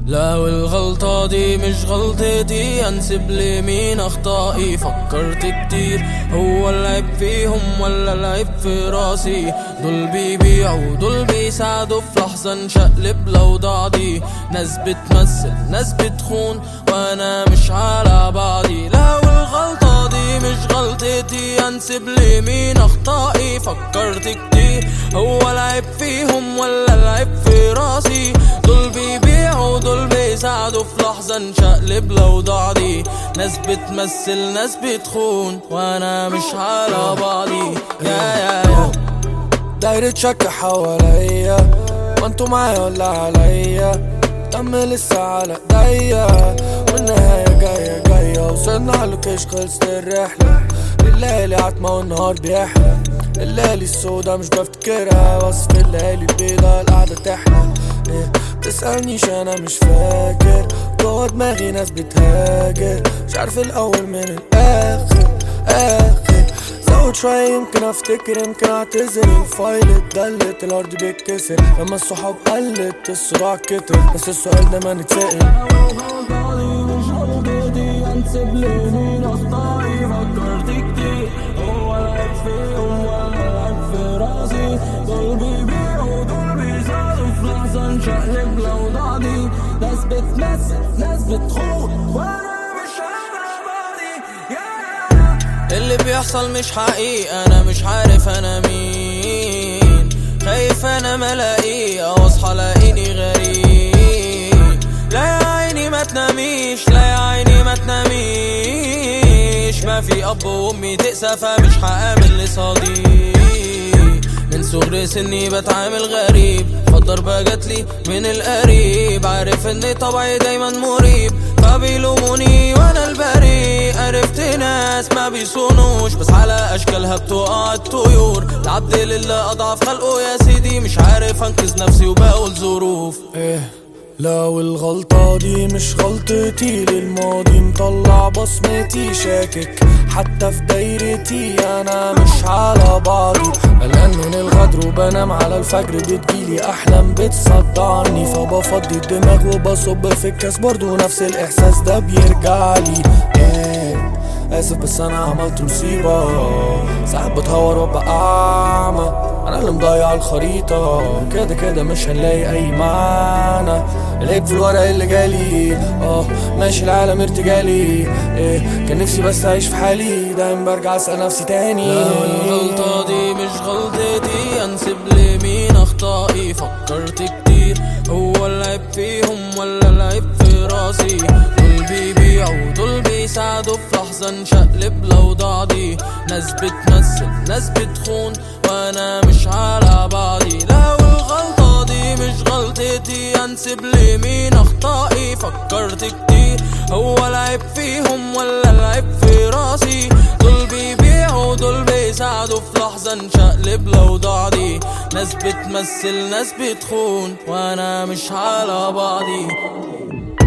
لا والغلطة دي مش غلطتي انسب لي مين اخطائي فكرت كتير هو العيب فيهم ولا العيب في راسي دول بيبيعوا دول بيساعدوا في لحظة نشقلب لو دي ناس بتمثل ناس بتخون وانا مش على بعضي لا والغلطة دي مش غلطتي انسب لي مين اخطائي فكرت كتير هو العيب فيهم ولا العيب في راسي دول بيبيعوا دول بيساعدوا في لحظة نشقلب لو دي ناس بتمثل ناس بتخون وانا مش على بعضي يا يا يا دايرة شك حواليا ما انتوا معايا ولا عليا دم لسه على ايديا والنهاية جاية جاية وصلنا على اللوكيش خلصت الرحلة الليالي عتمة والنهار بيحلى الليالي السودا مش بفتكرها بس في الليالي البيضا القعدة تحلى إيه تسألنيش أنا مش فاكر جوا دماغي ناس بتهاجر مش عارف الأول من الآخر آخر زود شوية يمكن افتكر يمكن اعتذر الفايل اتدلت الارض بيتكسر لما الصحاب قلت الصراع كتر بس السؤال ده ما نتسأل مش غلطتي انسب لي مين اخطائي فكرت كتير هو العيب فيهم ولا العيب في راسي دول بيبيعوا دول بيساعدوا في لحظة نشقلب لو دي ناس بتمثل ناس بتخون وانا مش على بعضي يا اللي بيحصل مش حقيقي انا مش عارف انا مين خايف انا ملاقيه او اصحى الاقيني غريب لا يا عيني ما تناميش لا يا عيني ما تناميش ما في اب وامي تقسى فمش هامن لصديق من صغر سني بتعامل غريب فالضربة جاتلي من القريب عارف ان طبعي دايما مريب فبيلوموني وانا البريء عرفت ناس ما بيصونوش بس على اشكالها بتقع الطيور العبد لله اضعف خلقه يا سيدي مش عارف انقذ نفسي وبقول ظروف ايه لو الغلطة دي مش غلطتي للماضي مطلع بصمتي شاكك حتى في دايرتي انا مش على بعضي قلقان من الغدر وبنام على الفجر بتجيلي احلام بتصدعني فبفضي الدماغ وبصب في الكاس برضو نفس الاحساس ده بيرجعلي ايه اسف بس انا عملت مصيبة ساعات بتهور وابقى اعمى انا اللي مضيع الخريطة كده كده مش هنلاقي اي معنى العيب في الورق اللي جالي اه ماشي العالم ارتجالي ايه كان نفسي بس اعيش في حالي دايما برجع اسأل نفسي تاني لا الغلطة دي مش غلطتي انسب لي مين اخطائي فكرت كتير هو العيب فيهم ولا العيب في راسي دول بيبيعوا دول بيساعدوا في لحظة نشقلب لو دي ناس بتمثل ناس بتخون وانا مش على بعضي لا والغلطة دي مش غلطتي انسب لي مين اخطائي فكرت كتير هو العيب فيهم ولا العيب في راسي دول بيبيعوا دول بيساعدوا في لحظة نشقلب لو دي ناس بتمثل ناس بتخون وانا مش على بعضي